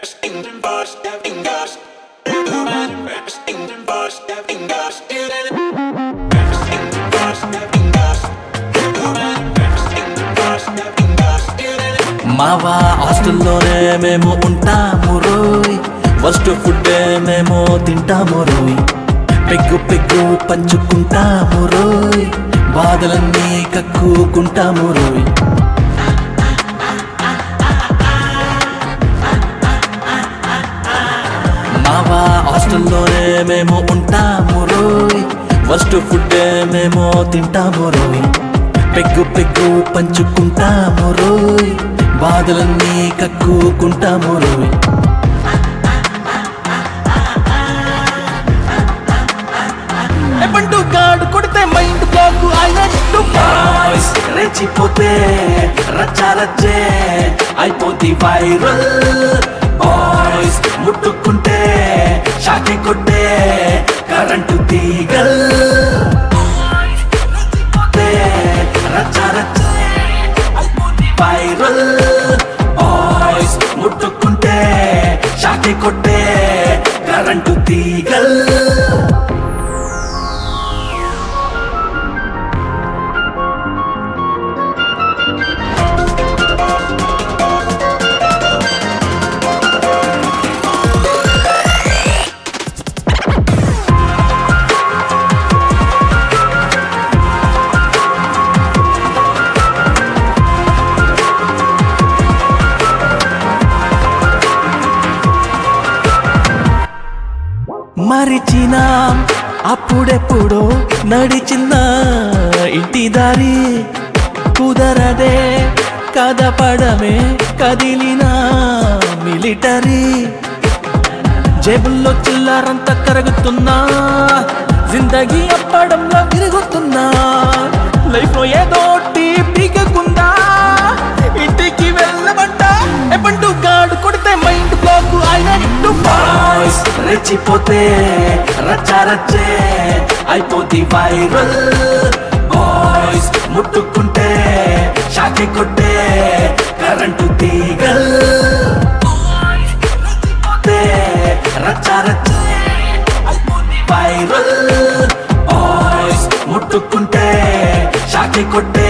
మావా హాస్టల్లోనే మేము ఉంటాము రోయ్ ఫస్ట్ ఫుడ్ మేము తింటాము రోయ్ పెగ్గు పెగ్గు పంచుకుంటాము రోయ్ బాధలన్నీ కక్కుకుంటాము రోయ్ మావా హాస్టల్లోనే మేము ఉంటాము రోయ్ ఫస్ట్ ఫుడ్ మేము తింటాము రోయ్ పెగ్గు పెగ్గు పంచుకుంటాము రోయ్ బాధలన్నీ కక్కుకుంటాము రోయ్ ఎప్పుడు గాడు కొడితే మైండ్ బ్లాక్ అయినట్టు బాయ్స్ రెచ్చిపోతే రచ్చా రచ్చే అయిపోతే వైరల్ బాయ్స్ ముట్టుకుంటే షాకి కొట్టే కరెంటు తీగల్ రెచ్చిపోతే రచ్చా రచ్చే అయిపోతే వైరల్ బాయ్స్ ముట్టుకుంటే షాకి కొట్టే కరెంటు తీగల్ మరిచిన అప్పుడెప్పుడో నడిచిన ఇంటి దారి కుదరదే కదపడమే కదిలిన మిలిటరీ జేబుల్లో చిల్లరంత కరుగుతున్నా జిందగీ అప్పడంలో విరుగుతున్నా లైఫ్ లో ఏదో పీకకుందా ఇంటికి వెళ్ళమంట ఎప్పుడు గాడు కొడితే మైండ్ బ్లాక్ అయినట్టు బాయ్స్ రెచ్చిపోతే రచ్చా రచ్చే అయిపోతే వైరల్ బాయ్స్ ముట్టుకుంటే షాకి కొట్టే కరెంటు తీగల్ రెచ్చిపోతే రచ్చా రచ్చే అయిపోతే వైరల్ బాయ్స్ ముట్టుకుంటే షాకి కొట్టే